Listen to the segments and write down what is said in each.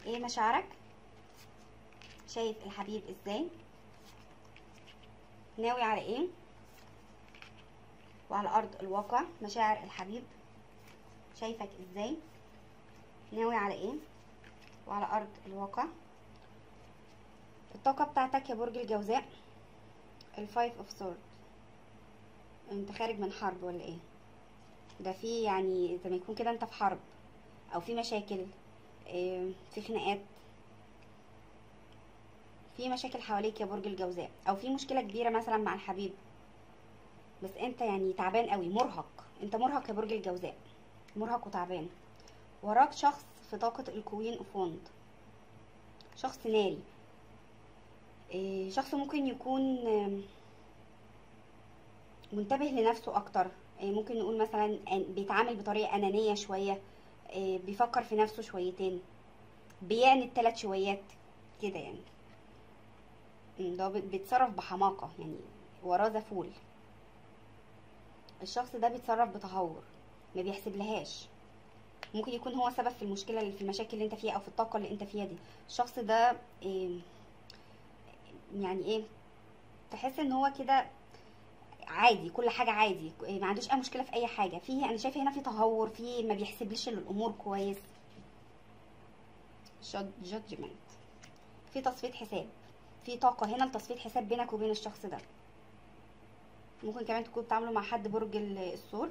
ايه مشاعرك شايف الحبيب ازاي ناوي على ايه وعلى ارض الواقع مشاعر الحبيب شايفك ازاي ناوي على ايه وعلى ارض الواقع الطاقة بتاعتك يا برج الجوزاء الفايف اوف سورد انت خارج من حرب ولا ايه ده في يعني زي ما يكون كده انت في حرب او في مشاكل اه، في خناقات في مشاكل حواليك يا برج الجوزاء او في مشكله كبيره مثلا مع الحبيب بس انت يعني تعبان قوي مرهق انت مرهق يا برج الجوزاء مرهق وتعبان وراك شخص في طاقه الكوين اوف وند شخص ناري إيه، شخص ممكن يكون آم، منتبه لنفسه اكتر إيه، ممكن نقول مثلا أن- بيتعامل بطريقه انانيه شويه إيه، بيفكر في نفسه شويتين بيعند ثلاث شويات كده يعني مم، ده بي- بيتصرف بحماقه يعني وراه زفول الشخص ده بيتصرف بتهور ما بيحسب لهاش ممكن يكون هو سبب في المشكله اللي في المشاكل اللي انت فيها او في الطاقه اللي انت فيها دي الشخص ده إيه يعني ايه تحس ان هو كده عادي كل حاجه عادي إيه، ما عندوش اي مشكله في اي حاجه في انا شايفه هنا في تهور في ما بيحسبليش الامور كويس جادجمنت في تصفيه حساب في طاقه هنا لتصفيه حساب بينك وبين الشخص ده ممكن كمان تكونوا بتعاملوا مع حد برج ال- الثور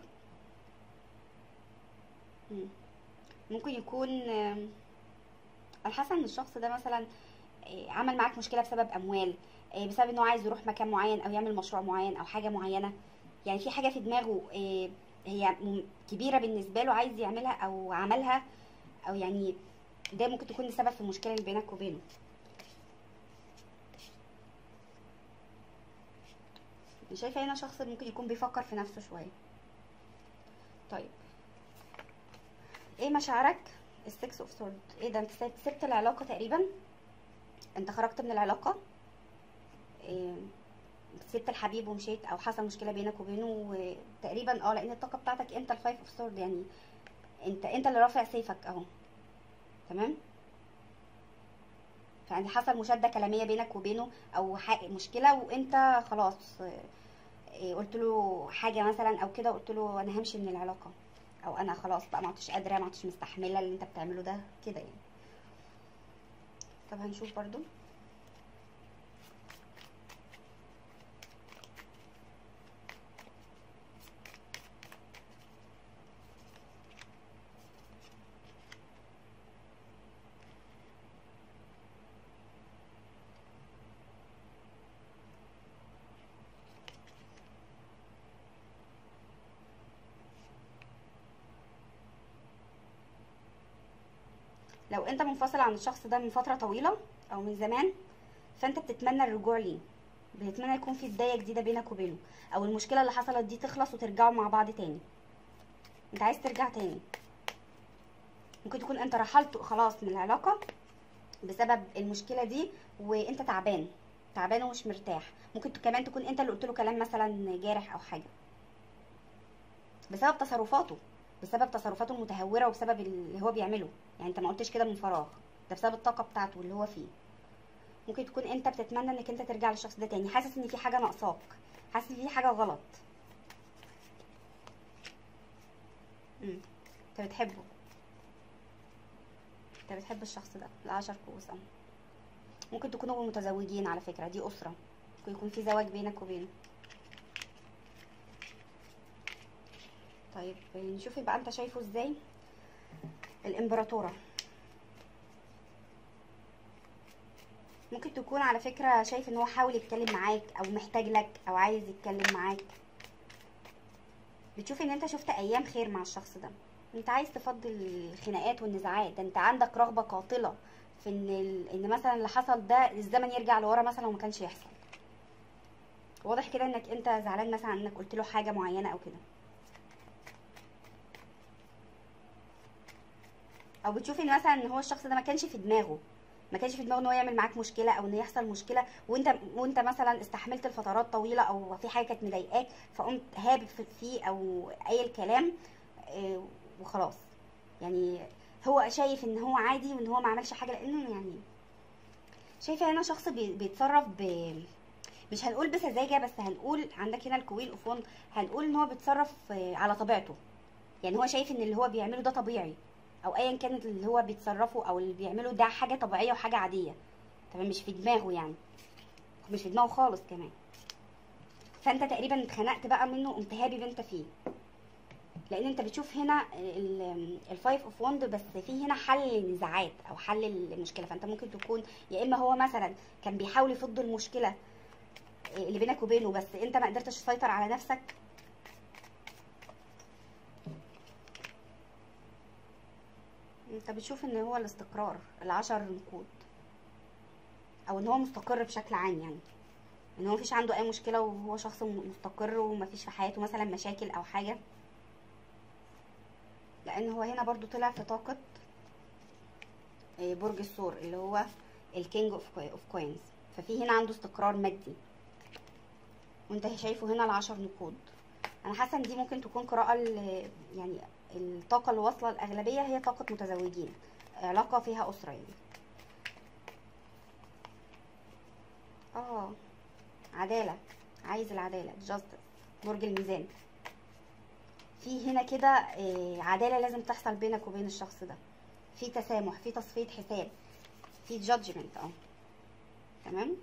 مم. ممكن يكون آم، انا حاسه ان الشخص ده مثلا آه، عمل معاك مشكله بسبب اموال آه، بسبب انه عايز يروح مكان معين او يعمل مشروع معين او حاجه معينه يعني في حاجه في دماغه آه، هي م- كبيره بالنسبه له عايز يعملها او عملها او يعني ده ممكن تكون السبب في المشكله اللي بينك وبينه أنا شايفه هنا شخص ممكن يكون بيفكر في نفسه شويه طيب ايه مشاعرك السكس اوف سورد ايه ده انت سبت- سبت العلاقه تقريبا انت خرجت من العلاقه إيه سبت الحبيب ومشيت او حصل مشكله بينك وبينه وتقريبا اه لان الطاقه بتاعتك انت الفايف اوف سورد يعني انت انت اللي رافع سيفك اهو تمام فيعني حصل مشاده كلاميه بينك وبينه او ح- مشكله وانت خلاص إيه، قلت له حاجه مثلا او كده قلت له انا همشي من العلاقه او انا خلاص بقى ما عدتش قادره ما عدتش مستحمله اللي انت بتعمله ده كده يعني طب هنشوف برضو لو انت منفصل عن الشخص ده من فتره طويله او من زمان فانت بتتمنى الرجوع ليه بتتمنى يكون في بدايه جديده بينك وبينه او المشكله اللي حصلت دي تخلص وترجعوا مع بعض تاني انت عايز ترجع تاني ممكن تكون انت رحلت خلاص من العلاقه بسبب المشكله دي وانت تعبان تعبان ومش مرتاح ممكن كمان تكون انت اللي قلت له كلام مثلا جارح او حاجه بسبب تصرفاته بسبب تصرفاته المتهوره وبسبب اللي هو بيعمله يعني انت ما قلتش كده من فراغ ده بسبب الطاقه بتاعته اللي هو فيه ممكن تكون انت بتتمنى انك انت ترجع للشخص ده تاني حاسس ان في حاجه ناقصاك حاسس ان في حاجه غلط امم انت بتحبه انت بتحب الشخص ده العشر كؤوس أهو. ممكن تكونوا متزوجين على فكره دي اسره ممكن يكون في زواج بينك وبينه طيب نشوف بقى انت شايفه ازاي الامبراطوره ممكن تكون على فكره شايف ان هو حاول يتكلم معاك او محتاج لك او عايز يتكلم معاك بتشوف ان انت شفت ايام خير مع الشخص ده انت عايز تفضي الخناقات والنزاعات ده انت عندك رغبه قاتله في ان ال... ان مثلا اللي حصل ده الزمن يرجع لورا مثلا وما كانش يحصل واضح كده انك انت زعلان مثلا انك قلت له حاجه معينه او كده او بتشوف ان مثلا ان هو الشخص ده ما كانش في دماغه ما كانش في دماغه ان هو يعمل معاك مشكله او ان يحصل مشكله وانت وانت مثلا استحملت لفترات طويله او في حاجه كانت مضايقاك فقمت هابط في- فيه او اي الكلام آه، وخلاص يعني هو شايف ان هو عادي وان هو ما عملش حاجه لانه يعني شايفه هنا شخص بي- بيتصرف ب مش هنقول بسذاجه بس هنقول عندك هنا الكوين اوف وند هنقول ان هو بيتصرف آه، على طبيعته يعني هو شايف ان اللي هو بيعمله ده طبيعي او ايا كان اللي هو بيتصرفه او اللي بيعمله ده حاجه طبيعيه وحاجه عاديه تمام مش في دماغه يعني مش في دماغه خالص كمان فانت تقريبا اتخنقت بقى منه قمت هابب انت فيه لان انت بتشوف هنا الفايف اوف وند بس في هنا حل النزاعات او حل المشكله فانت ممكن تكون يا اما هو مثلا كان بيحاول يفض المشكله اللي بينك وبينه بس انت ما قدرتش تسيطر على نفسك انت بتشوف ان هو الاستقرار العشر نقود او ان هو مستقر بشكل عام يعني ان هو مفيش عنده اي مشكله وهو شخص مستقر ومفيش في حياته مثلا مشاكل او حاجه لان هو هنا برضو طلع في طاقه آه، برج الثور اللي هو الكينج اوف كوينز ففي هنا عنده استقرار مادي وانت شايفه هنا العشر نقود انا حاسه ان دي ممكن تكون قراءه ل- يعني الطاقه اللي واصله الاغلبيه هي طاقه متزوجين علاقه فيها اسره يعني اه عداله عايز العداله justice برج الميزان في هنا كده آه، عداله لازم تحصل بينك وبين الشخص ده في تسامح في تصفيه حساب في جادجمنت اه تمام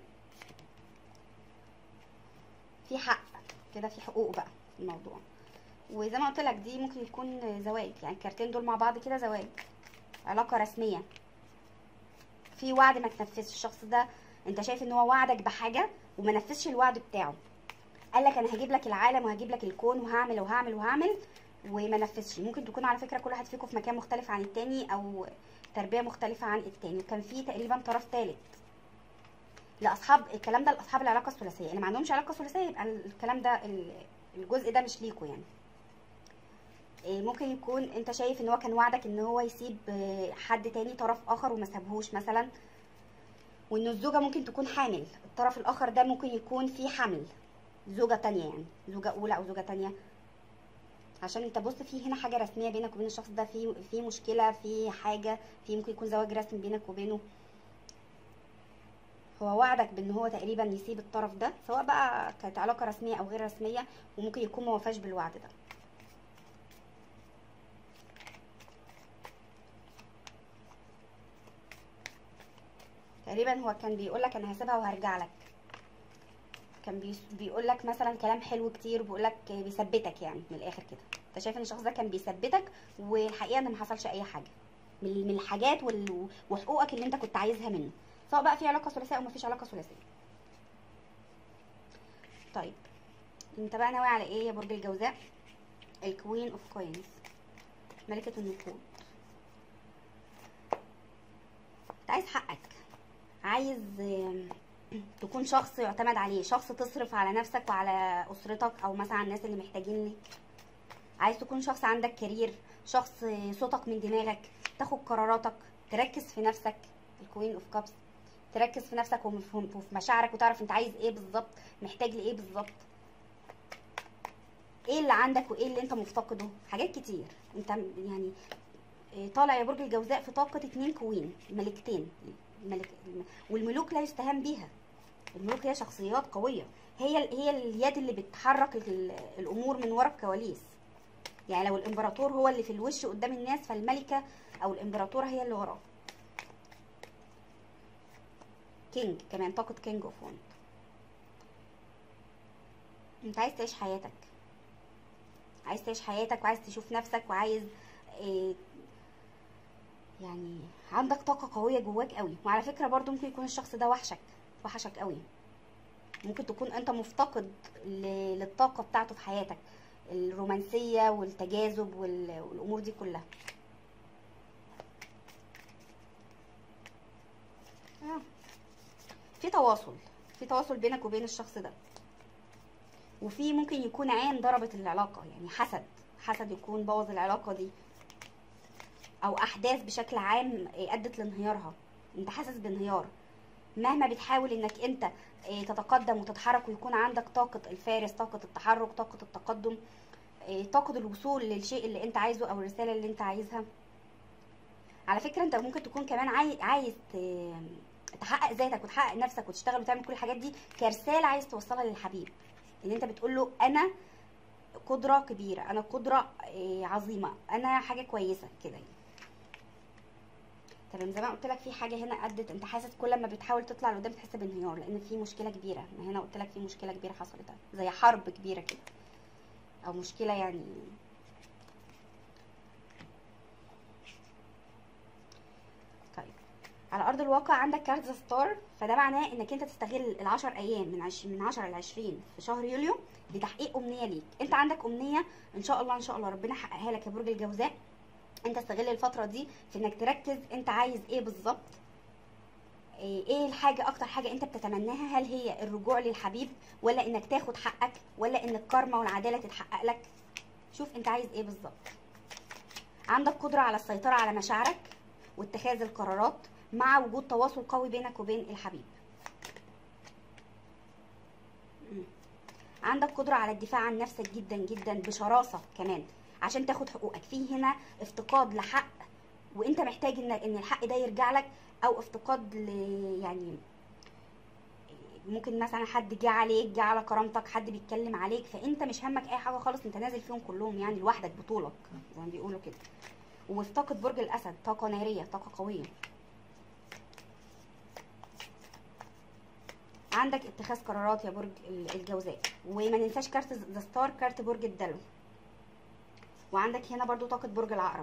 في حق كده في حقوق بقى في الموضوع وزي ما قلت لك دي ممكن يكون زواج يعني الكارتين دول مع بعض كده زواج علاقه رسميه في وعد ما تنفذش الشخص ده انت شايف ان هو وعدك بحاجه وما نفذش الوعد بتاعه قال لك انا هجيب لك العالم وهجيب لك الكون وهعمل وهعمل وهعمل وما نفذش ممكن تكون على فكره كل واحد فيكم في مكان مختلف عن التاني او تربيه مختلفه عن التاني وكان في تقريبا طرف ثالث لاصحاب الكلام ده لاصحاب العلاقه الثلاثيه اللي ما عندهمش علاقه ثلاثيه يبقى الكلام ده ال- الجزء ده مش ليكوا يعني إيه، ممكن يكون انت شايف ان هو كان وعدك ان هو يسيب آه، حد تاني طرف اخر وما سابهوش مثلا وان الزوجه ممكن تكون حامل الطرف الاخر ده ممكن يكون فيه حمل زوجه تانية يعني زوجه اولى او زوجه تانية عشان انت بص في هنا حاجه رسميه بينك وبين الشخص ده في في مشكله في حاجه في ممكن يكون زواج رسمي بينك وبينه هو وعدك بان هو تقريبا يسيب الطرف ده سواء بقى كانت علاقه رسميه او غير رسميه وممكن يكون ما وفاش بالوعد ده تقريبا هو كان بيقول لك انا هسيبها وهرجع لك كان بيس- بيقول لك مثلا كلام حلو كتير بيقول لك بيثبتك يعني من الاخر كده انت شايف ان الشخص ده كان بيثبتك والحقيقه ان ما حصلش اي حاجه من من الحاجات وال- وحقوقك اللي انت كنت عايزها منه سواء بقى في علاقه ثلاثيه او ما فيش علاقه ثلاثيه طيب انت بقى ناوي على ايه يا برج الجوزاء الكوين اوف كوينز ملكه النقود انت عايز حقك عايز آم، تكون شخص يعتمد عليه شخص تصرف على نفسك وعلى اسرتك او مثلا على الناس اللي محتاجين لك عايز تكون شخص عندك كارير شخص صوتك من دماغك تاخد قراراتك تركز في نفسك الكوين اوف كابس تركز في نفسك وفي وفي مشاعرك وتعرف انت عايز ايه بالظبط محتاج لايه بالظبط ايه اللي عندك وايه اللي انت مفتقده حاجات كتير انت يعني إيه، طالع يا برج الجوزاء في طاقة اتنين كوين ملكتين ملك والملوك لا يستهان بيها الملوك هي شخصيات قوية هي هي اليد اللي بتحرك ال- الامور من ورا الكواليس يعني لو الامبراطور هو اللي في الوش قدام الناس فالملكة او الامبراطورة هي اللي وراه كينج كمان طاقة كينج اوف وند انت عايز تعيش حياتك عايز تعيش حياتك وعايز تشوف نفسك وعايز إيه يعني عندك طاقة قوية جواك قوي وعلى فكرة برضو ممكن يكون الشخص ده وحشك وحشك قوي ممكن تكون انت مفتقد ل- للطاقة بتاعته في حياتك الرومانسية والتجاذب وال- والامور دي كلها آه. في تواصل في تواصل بينك وبين الشخص ده وفي ممكن يكون عين ضربت العلاقة يعني حسد حسد يكون بوظ العلاقة دي او احداث بشكل عام ادت لانهيارها انت حاسس بانهيار مهما بتحاول انك انت إيه، تتقدم وتتحرك ويكون عندك طاقة الفارس طاقة التحرك طاقة التقدم إيه، طاقة الوصول للشيء اللي انت عايزه او الرسالة اللي انت عايزها على فكره انت ممكن تكون كمان عايز عايز ت- تحقق ذاتك وتحقق نفسك وتشتغل وتعمل كل الحاجات دي كرساله عايز توصلها للحبيب ان انت بتقول له انا قدره كبيره انا قدره إيه، عظيمه انا حاجه كويسه كده يعني تمام زي ما قلت لك في حاجه هنا ادت انت حاسس كل ما بتحاول تطلع لقدام تحس بانهيار لان في مشكله كبيره ما هنا قلت لك في مشكله كبيره حصلت زي حرب كبيره كده او مشكله يعني طيب على ارض الواقع عندك كارت ذا ستار فده معناه انك انت تستغل ال10 ايام من 20 من 10 ل 20 في شهر يوليو لتحقيق امنيه ليك انت عندك امنيه ان شاء الله ان شاء الله ربنا يحققها لك يا برج الجوزاء انت استغل الفتره دي في انك تركز انت عايز ايه بالظبط ايه إيه الحاجه اكتر حاجه انت بتتمناها هل هي الرجوع للحبيب ولا انك تاخد حقك ولا ان الكارما والعداله تتحقق لك شوف انت عايز ايه بالظبط عندك قدره على السيطره على مشاعرك واتخاذ القرارات مع وجود تواصل قوي بينك وبين الحبيب مم. عندك قدرة على الدفاع عن نفسك جدا جدا بشراسة كمان عشان تاخد حقوقك في هنا افتقاد لحق وانت محتاج ان ان الحق ده يرجع لك او افتقاد ل يعني ممكن مثلا حد جه عليك جه على كرامتك حد بيتكلم عليك فانت مش همك اي حاجه خالص انت نازل فيهم كلهم يعني لوحدك بطولك زي ما بيقولوا كده وفي طاقه برج الاسد طاقه ناريه طاقه قويه عندك اتخاذ قرارات يا برج ال- الجوزاء وما ننساش كارت ذا ستار كارت برج الدلو وعندك هنا برضو طاقة برج العقرب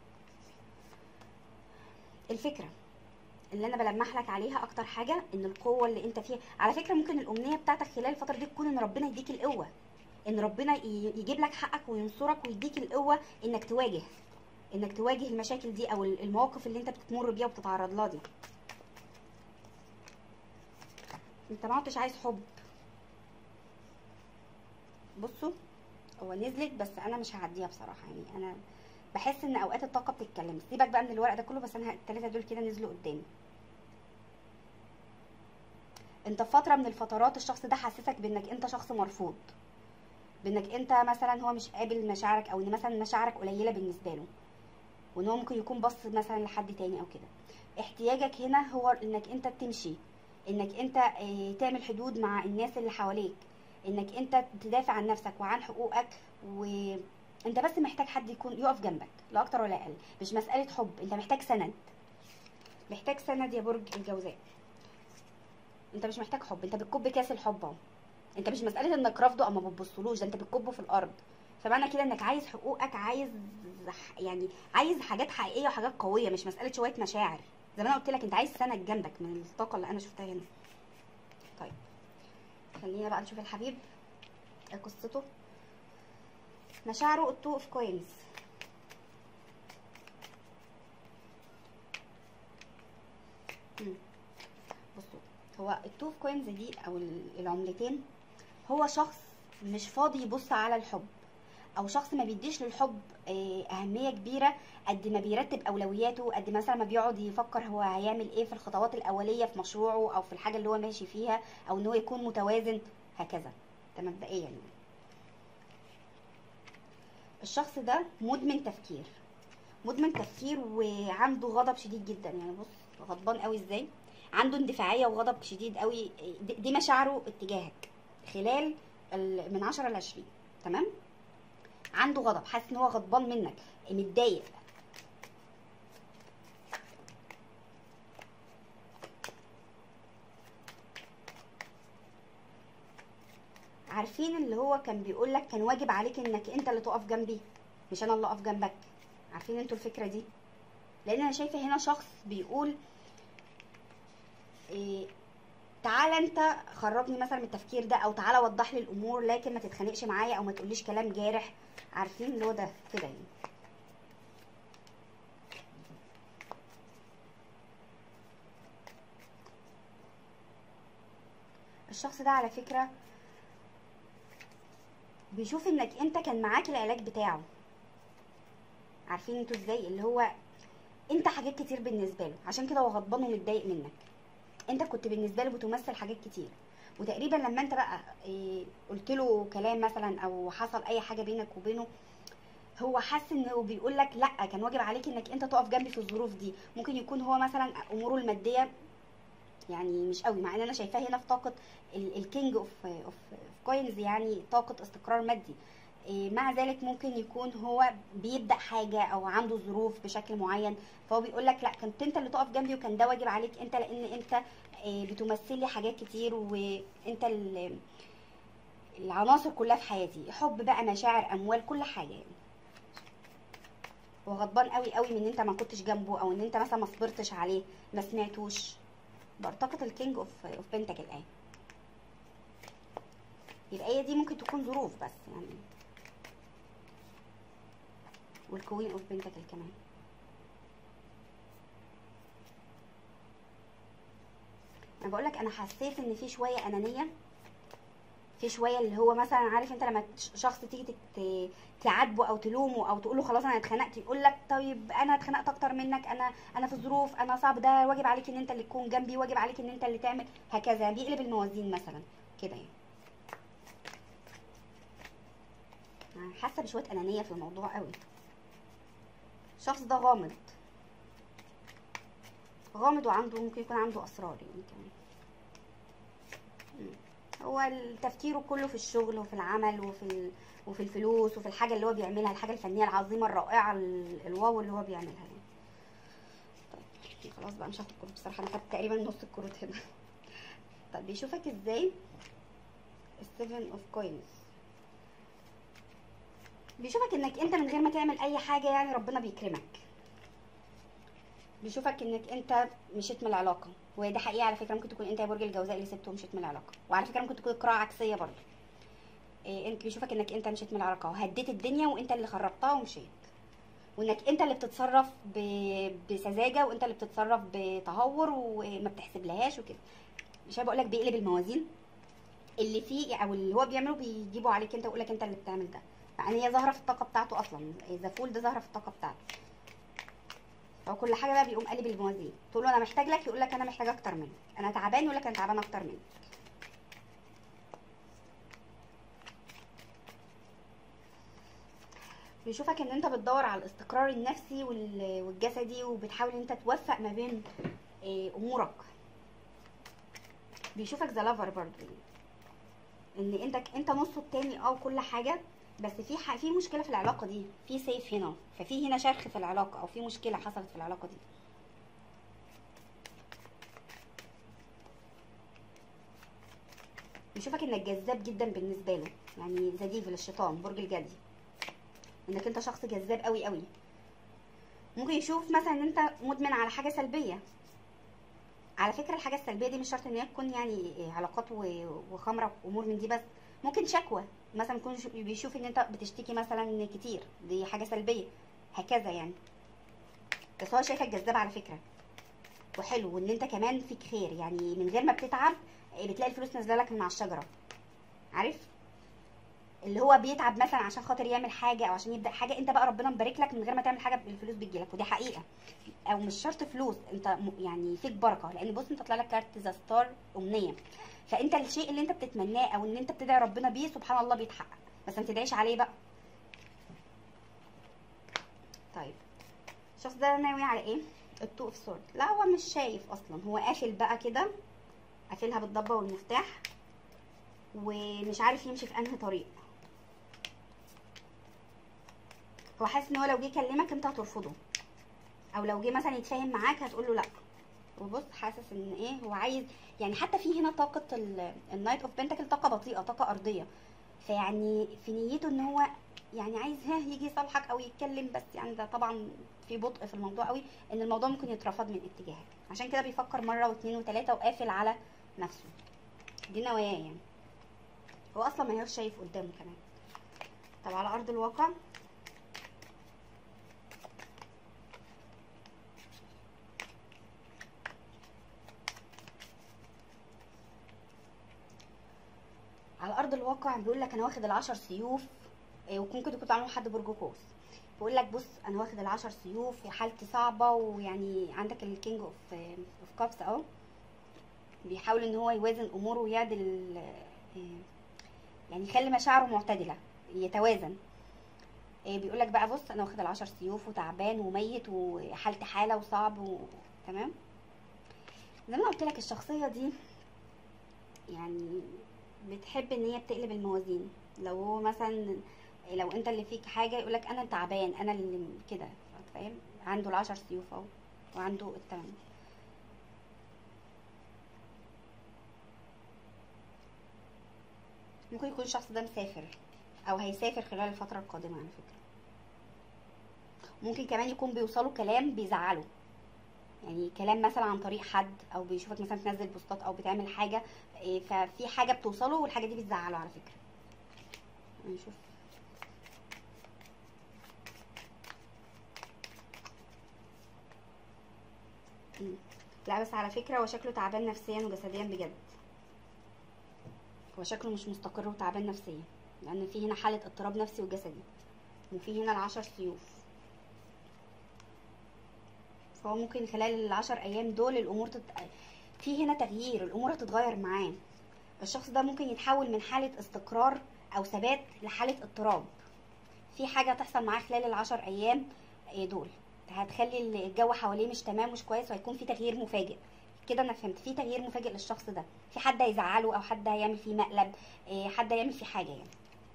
الفكرة اللي انا بلمح لك عليها اكتر حاجة ان القوة اللي انت فيها على فكرة ممكن الامنية بتاعتك خلال الفترة دي تكون ان ربنا يديك القوة ان ربنا ي- يجيب لك حقك وينصرك ويديك القوة انك تواجه انك تواجه المشاكل دي او المواقف اللي انت بتمر بيها وبتتعرض لها دي انت ما عدتش عايز حب بصوا هو نزلت بس انا مش هعديها بصراحه يعني انا بحس ان اوقات الطاقه بتتكلم سيبك بقى من الورق ده كله بس انا الثلاثه دول كده نزلوا قدامي انت في فتره من الفترات الشخص ده حسسك بانك انت شخص مرفوض بانك انت مثلا هو مش قابل مشاعرك او ان مثلا مشاعرك قليله بالنسبه له وان هو ممكن يكون بص مثلا لحد تاني او كده احتياجك هنا هو انك انت تمشي انك انت اه، تعمل حدود مع الناس اللي حواليك انك انت تدافع عن نفسك وعن حقوقك وانت بس محتاج حد يكون يقف جنبك لا اكتر ولا اقل مش مساله حب انت محتاج سند محتاج سند يا برج الجوزاء انت مش محتاج حب انت بتكب كاس الحب اهو انت مش مساله انك رافضه او ما بتبصلوش ده انت بتكبه في الارض فمعنى كده انك عايز حقوقك عايز ح- يعني عايز حاجات حقيقيه وحاجات قويه مش مساله شويه مشاعر زي ما انا قلت لك انت عايز سند جنبك من الطاقه اللي انا شفتها هنا طيب خلينا بقى نشوف الحبيب ايه قصته مشاعره التو اوف كوينز بصوا هو التو اوف كوينز دي او ال- العملتين هو شخص مش فاضي يبص على الحب او شخص ما بيديش للحب آه، اهميه كبيره قد ما بيرتب اولوياته قد مثلا ما بيقعد يفكر هو هيعمل ايه في الخطوات الاوليه في مشروعه او في الحاجه اللي هو ماشي فيها او ان هو يكون متوازن هكذا ده مبدئيا يعني الشخص ده مدمن تفكير مدمن تفكير وعنده غضب شديد جدا يعني بص غضبان قوي ازاي عنده اندفاعيه وغضب شديد قوي دي دي مشاعره اتجاهك خلال ال- من 10 ل 20 تمام عنده غضب حاسس ان هو غضبان منك متضايق عارفين اللي هو كان بيقول لك كان واجب عليك انك انت اللي تقف جنبي مش انا اللي اقف جنبك عارفين انتوا الفكره دي لان انا شايفه هنا شخص بيقول إيه تعالى انت خرجني مثلا من التفكير ده او تعالى وضح لي الامور لكن ما تتخانقش معايا او ما تقوليش كلام جارح عارفين اللي هو ده كده يعني الشخص ده على فكره بيشوف انك انت كان معاك العلاج بتاعه عارفين انتوا ازاي اللي هو انت حاجات كتير بالنسبه له عشان كده هو غضبان ومتضايق منك انت كنت بالنسبه له بتمثل حاجات كتير وتقريبا لما انت بقى إيه قلت له كلام مثلا او حصل اي حاجه بينك وبينه هو حاسس انه بيقول لك لا كان واجب عليك انك انت تقف جنبي في الظروف دي ممكن يكون هو مثلا اموره الماديه يعني مش قوي مع ان انا شايفاه هنا في طاقه الكينج اوف اوف كوينز يعني طاقه استقرار مادي إيه، مع ذلك ممكن يكون هو بيبدا حاجه او عنده ظروف بشكل معين فهو بيقول لك لا كنت انت اللي تقف جنبي وكان ده واجب عليك انت لان انت إيه، بتمثل لي حاجات كتير وانت ال- العناصر كلها في حياتي حب بقى مشاعر اموال كل حاجه يعني وغضبان قوي قوي من ان انت ما كنتش جنبه او ان انت مثلا ما صبرتش عليه ما سمعتوش بعتقد الكينج اوف اوف بنتك الان يبقى هي دي ممكن تكون ظروف بس يعني والكوين اوف بنتكل كمان انا بقول لك انا حسيت ان في شويه انانيه في شويه اللي هو مثلا عارف انت لما ش- شخص تيجي تت- تعاتبه او تلومه او تقول له خلاص انا اتخنقت يقول لك طيب انا اتخنقت اكتر منك انا انا في ظروف انا صعب ده واجب عليك ان انت اللي تكون جنبي واجب عليك ان انت اللي تعمل هكذا بيقلب الموازين مثلا كده يعني أنا حاسه بشويه انانيه في الموضوع قوي الشخص ده غامض غامض وعنده ممكن يكون عنده اسرار يعني كمان مم. هو تفكيره كله في الشغل وفي العمل وفي ال... وفي الفلوس وفي الحاجه اللي هو بيعملها الحاجه الفنيه العظيمه الرائعه ال- الواو اللي هو بيعملها يعني طيب خلاص بقى مش هاخد كروت بصراحه انا خدت تقريبا نص الكروت هنا طب بيشوفك ازاي السيفن اوف كوينز بيشوفك انك انت من غير ما تعمل اي حاجه يعني ربنا بيكرمك بيشوفك انك انت مشيت من العلاقه وهي دي حقيقه على فكره ممكن تكون انت يا برج الجوزاء اللي سبته ومشيت من العلاقه وعلى فكره ممكن تكون قراءه عكسيه برضه إيه انت بيشوفك انك انت مشيت من العلاقه وهديت الدنيا وانت اللي خربتها ومشيت وانك انت اللي بتتصرف ب... بسذاجه وانت اللي بتتصرف بتهور وما بتحسبلهاش وكده مش بقول لك بيقلب الموازين اللي فيه او اللي هو بيعمله بيجيبوا عليك انت ويقول لك انت اللي بتعمل ده يعني هي ظاهره في الطاقه بتاعته اصلا اذا فول ده ظاهره في الطاقه بتاعته هو كل حاجه بقى بيقوم قالب الموازين تقول له انا محتاج لك يقول لك انا محتاج اكتر منك انا تعبان يقول لك انا تعبان اكتر منك بيشوفك ان انت بتدور على الاستقرار النفسي وال- والجسدي وبتحاول ان انت توفق ما بين إيه، امورك بيشوفك ذا لافر برضه ان انت انت نصه التاني اه كل حاجه بس في ح... في مشكله في العلاقه دي في سيف هنا ففي هنا شرخ في العلاقه او في مشكله حصلت في العلاقه دي بيشوفك انك جذاب جدا بالنسبه له يعني ذا ديفل الشيطان برج الجدي انك انت شخص جذاب قوي قوي ممكن يشوف مثلا ان انت مدمن على حاجه سلبيه على فكره الحاجه السلبيه دي مش شرط ان هي تكون يعني علاقات و- وخمره وامور من دي بس ممكن شكوى مثلا يكون ش- بيشوف ان انت بتشتكي مثلا كتير دي حاجه سلبيه هكذا يعني بس هو شايفك جذاب على فكره وحلو وان انت كمان فيك خير يعني من غير ما بتتعب بتلاقي الفلوس نازله لك من على الشجره عارف اللي هو بيتعب مثلا عشان خاطر يعمل حاجه او عشان يبدا حاجه انت بقى ربنا مبارك لك من غير ما تعمل حاجه الفلوس بتجيلك ودي حقيقه او مش شرط فلوس انت م- يعني فيك بركه لان بص انت طلع لك كارت ذا ستار امنيه فانت الشيء اللي انت بتتمناه او ان انت بتدعي ربنا بيه سبحان الله بيتحقق بس ما تدعيش عليه بقى طيب الشخص ده ناوي على ايه التو اوف سورد لا هو مش شايف اصلا هو قافل بقى كده قافلها بالضبه والمفتاح ومش عارف يمشي في انهي طريق هو حاسس ان هو لو جه يكلمك انت هترفضه او لو جه مثلا يتفاهم معاك هتقول له لا وبص حاسس ان ايه هو عايز يعني حتى في هنا طاقه النايت اوف بنتكل طاقه بطيئه طاقه ارضيه فيعني في نيته ان هو يعني عايز ها يجي يصالحك او يتكلم بس يعني ده طبعا في بطء في الموضوع قوي ان الموضوع ممكن يترفض من اتجاهك عشان كده بيفكر مره واثنين وثلاثه وقافل على نفسه دي نواياه يعني هو اصلا ما هيش شايف قدامه كمان طب على ارض الواقع على ارض الواقع بيقول لك انا واخد العشر سيوف إيه، وممكن يكون تعلموا حد برج قوس بيقول لك بص انا واخد العشر سيوف وحالتي صعبه ويعني عندك الكينج اوف اوف كابس اهو بيحاول ان هو يوازن اموره ويعدل إيه، يعني يخلي مشاعره معتدله يتوازن إيه بيقول لك بقى بص انا واخد العشر سيوف وتعبان وميت وحالتي حاله وصعب و... تمام زي ما قلت لك الشخصيه دي يعني بتحب ان هي بتقلب الموازين لو هو مثلا لو انت اللي فيك حاجه يقول لك انا تعبان انا اللي كده فاهم عنده العشر سيوف اهو وعنده التمام ممكن يكون الشخص ده مسافر او هيسافر خلال الفتره القادمه على فكره ممكن كمان يكون بيوصله كلام بيزعله يعني كلام مثلا عن طريق حد او بيشوفك مثلا تنزل بوستات او بتعمل حاجه إيه، ففي حاجه بتوصله والحاجه دي بتزعله على فكره نشوف مم. لا بس على فكره هو شكله تعبان نفسيا وجسديا بجد هو شكله مش مستقر وتعبان نفسيا لان في هنا حاله اضطراب نفسي وجسدي وفي هنا العشر سيوف فهو ممكن خلال العشر ايام دول الامور تت... في هنا تغيير الامور هتتغير معاه الشخص ده ممكن يتحول من حالة استقرار او ثبات لحالة اضطراب في حاجة تحصل معاه خلال العشر ايام إيه دول هتخلي الجو حواليه مش تمام مش كويس وهيكون في تغيير مفاجئ كده انا فهمت في تغيير مفاجئ للشخص ده في حد هيزعله او حد هيعمل فيه مقلب إيه حد هيعمل فيه حاجة يعني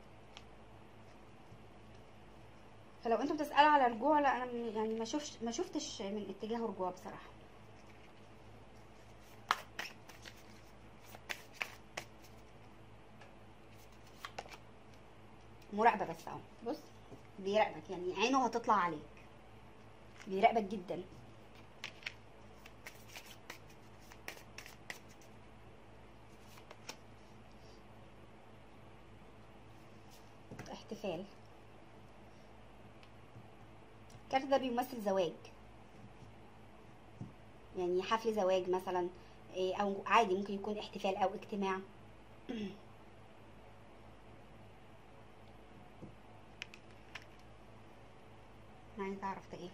فلو انتوا بتسألوا على رجوع لا انا م- يعني ما شفتش ما شفتش من اتجاهه رجوع بصراحة مراقبة بس اهو بص بيراقبك يعني عينه هتطلع عليك بيراقبك جدا احتفال الكارت ده بيمثل زواج يعني حفل زواج مثلا إيه، او عادي ممكن يكون احتفال او اجتماع انا عايزه اعرف ده ايه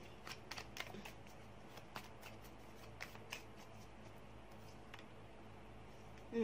مم.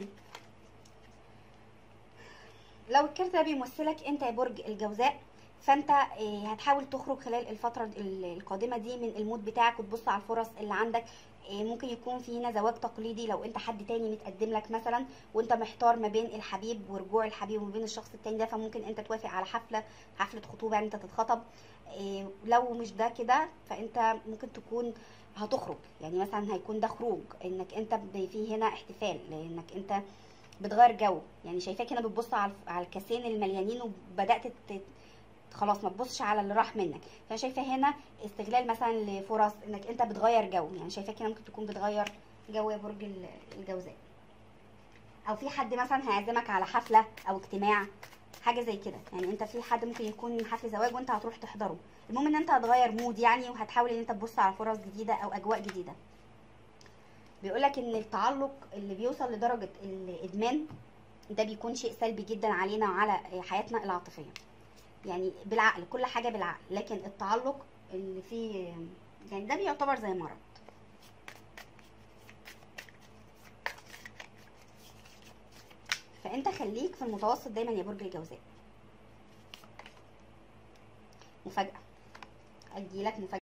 لو الكارت ده بيمثلك انت يا برج الجوزاء فانت إيه، هتحاول تخرج خلال الفترة ال- القادمة دي من المود بتاعك وتبص على الفرص اللي عندك إيه، ممكن يكون في هنا زواج تقليدي لو انت حد تاني متقدم لك مثلا وانت محتار ما بين الحبيب ورجوع الحبيب وما بين الشخص التاني ده فممكن انت توافق على حفلة حفلة خطوبة يعني انت تتخطب إيه، لو مش ده كده فانت ممكن تكون هتخرج يعني مثلا هيكون ده خروج انك انت ب- في هنا احتفال لانك انت بتغير جو يعني شايفاك هنا بتبص على على الكاسين المليانين وبدات ت- خلاص ما تبصش على اللي راح منك فانا شايفه هنا استغلال مثلا لفرص انك انت بتغير جو يعني شايفاك هنا ممكن تكون بتغير جو يا برج ال- الجوزاء او في حد مثلا هيعزمك على حفله او اجتماع حاجه زي كده يعني انت في حد ممكن يكون حفل زواج وانت هتروح تحضره المهم ان انت هتغير مود يعني وهتحاول ان انت تبص على فرص جديده او اجواء جديده بيقولك ان التعلق اللي بيوصل لدرجه الادمان ده بيكون شيء سلبي جدا علينا وعلى حياتنا العاطفيه يعني بالعقل كل حاجه بالعقل لكن التعلق اللي فيه يعني ده بيعتبر زي مرض فانت خليك في المتوسط دايما يا برج الجوزاء مفاجاه اديلك مفاجاه